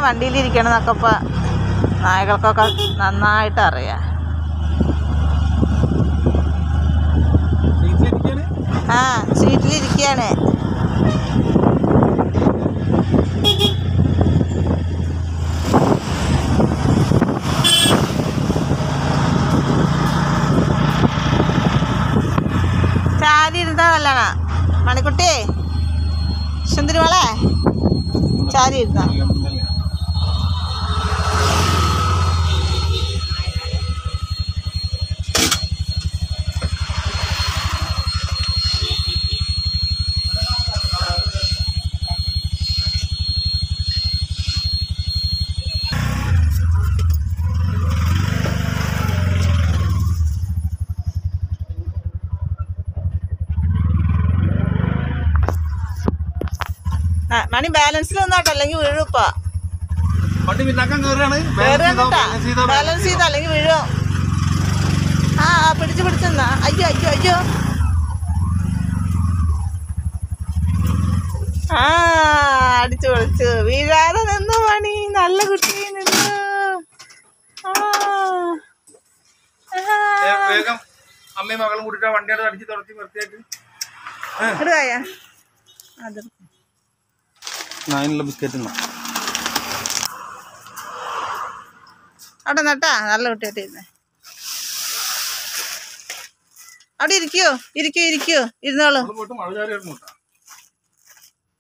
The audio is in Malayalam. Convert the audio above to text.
വണ്ടിയിലിരിക്കണം എന്നൊക്കെ ഇപ്പൊ നായകൾക്കൊക്കെ നന്നായിട്ട് അറിയാം സീറ്റിലിരിക്കാണ് ആ സീറ്റിലിരിക്കുകയാണ് ചാരി ഇരുന്നാ നല്ലതാ മണിക്കുട്ടി സുന്ദരി മോളെ ചാരി ഇരുന്നാ ആ, മണി ബാലൻസിൽ നിന്നോട്ടോ അല്ലെങ്കിൽ വീഴും ഇപ്പൊ വണ്ടി പിന്നാക്കാൻ കയറുകയാണ് വേറെ ബാലൻസ് ചെയ്തോ, കണ്ടിട്ടാ ബാലൻസ് ചെയ്തോ, ബാലൻസ് ചെയ്തോ അല്ലെങ്കിൽ വീഴും ആ ആ, പിടിച്ച് പിടിച്ചെന്നാ അയ്യോ അയ്യോ അയ്യോ ആ അടിച്ചു പൊളിച്ചു വീഴാതെ നിന്നു പണി നല്ല കുട്ടി നിന്നു ആ ഏ, വേഗം അമ്മയും മകളും കൂട്ടിട്ട് ആ വണ്ടിയുടെ അടിച്ച് തുടച്ച് വൃത്തിയാക്കി ഇടുവായ അത് അതിനുള്ള ബിസ്ക്കറ്റ് എന്നാ അവിടെ നട്ടാ നല്ല കുട്ടിയായിട്ട് ഇരുന്നേ അവിടെ ഇരിക്കോ ഇരിക്കോ ഇരിക്കോ ഇരുന്നോളൂ അത് പോയിട്ട് മഴ ചാരി ഇറങ്ങൂട്ടാ